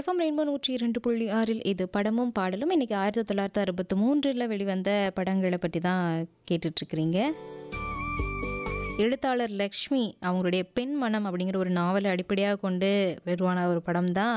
FM rainbow நூற்றி இரண்டு புள்ளி ஆறில் இது படமும் பாடலும் இன்னைக்கு ஆயிரத்தி தொள்ளாயிரத்தி அறுபத்தி மூன்றில் வெளிவந்த படங்களை பற்றி தான் கேட்டுட்ருக்கிறீங்க எழுத்தாளர் லக்ஷ்மி அவங்களுடைய பெண் மனம் அப்படிங்கிற ஒரு நாவலை அடிப்படையாக கொண்டு வருவான ஒரு படம் தான்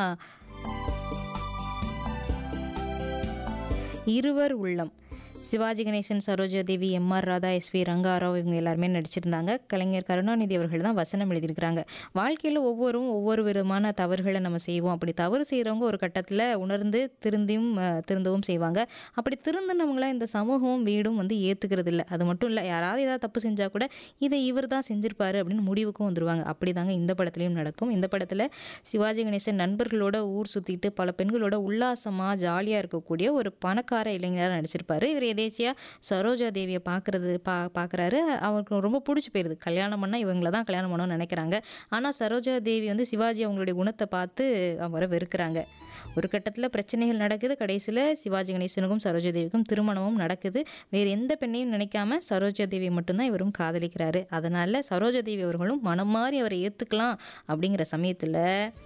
Iruvar Ullam Sivaji Ganesan Saroja Devi M R Radha S V Ranga Rao இவங்க எல்லாருமே நடிச்சிருந்தாங்க கலைஞர் கருணாநிதி அவர்கள் தான் வசனம் எழுதியிருக்கிறாங்க வாழ்க்கையில் ஒவ்வொரும் ஒவ்வொரு விதமான தவறுகளை நம்ம செய்வோம் அப்படி தவறு செய்கிறவங்க ஒரு கட்டத்தில் உணர்ந்து திருந்தியும் அஹ், திருந்தவும் செய்வாங்க அப்படி திருந்தினவங்கள இந்த சமூகமும் வீடும் வந்து ஏற்றுக்கிறது இல்லை அது மட்டும் இல்லை யாராவது ஏதாவது தப்பு செஞ்சால் கூட இதை இவர் தான் செஞ்சிருப்பாரு அப்படின்னு முடிவுக்கும் வந்துருவாங்க அப்படி தாங்க இந்த படத்துலையும் நடக்கும் இந்த படத்தில் சிவாஜி கணேசன் நண்பர்களோட ஊர் சுற்றிட்டு பல பெண்களோட உல்லாசமாக ஜாலியாக இருக்கக்கூடிய ஒரு பணக்கார இளைஞராக நடிச்சிருப்பாரு இவர் எதேச்சியாக சரோஜா தேவியை பார்க்குறது பா பார்க்குறாரு அவருக்கு ரொம்ப பிடிச்சி போயிடுது கல்யாணம் பண்ணால் இவங்கள தான் கல்யாணம் பண்ணணும்னு நினைக்கிறாங்க ஆனால் சரோஜா தேவி வந்து சிவாஜி அவங்களுடைய குணத்தை பார்த்து அவரை வெறுக்கிறாங்க ஒரு கட்டத்தில் பிரச்சனைகள் நடக்குது கடைசியில் சிவாஜி கணேசனுக்கும் சரோஜா தேவிக்கும் திருமணமும் நடக்குது வேறு எந்த பெண்ணையும் நினைக்காம சரோஜா தேவியை மட்டும்தான் இவரும் காதலிக்கிறாரு அதனால் சரோஜா தேவி அவர்களும் மனம் மாறி அவரை ஏற்றுக்கலாம் அப்படிங்கிற சமயத்தில்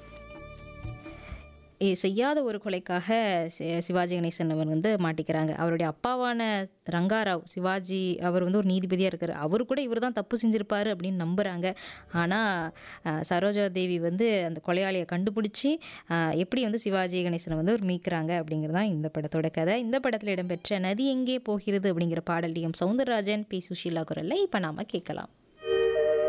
ஏ- செய்யாத ஒரு கொலைக்காக சி- சிவாஜி கணேசன் அவர் வந்து மாட்டிக்கிறாங்க அவருடைய அப்பாவான ரங்காராவ் சிவாஜி அவர் வந்து ஒரு நீதிபதியாக இருக்கார் அவர் கூட இவர் தான் தப்பு செஞ்சிருப்பாரு அப்படின்னு நம்புகிறாங்க ஆனால் சரோஜா தேவி வந்து அந்த கொலையாளியை கண்டுபிடிச்சி அஹ், எப்படி வந்து சிவாஜி கணேசனை வந்து ஒரு மீட்கிறாங்க அப்படிங்கிறது தான் இந்த படத்தோட கதை இந்த படத்தில் இடம்பெற்ற நதி எங்கே போகிறது அப்படிங்கிற பாடல் T M Soundararajan P Susheela குரலில் இப்போ நாம் கேட்கலாம்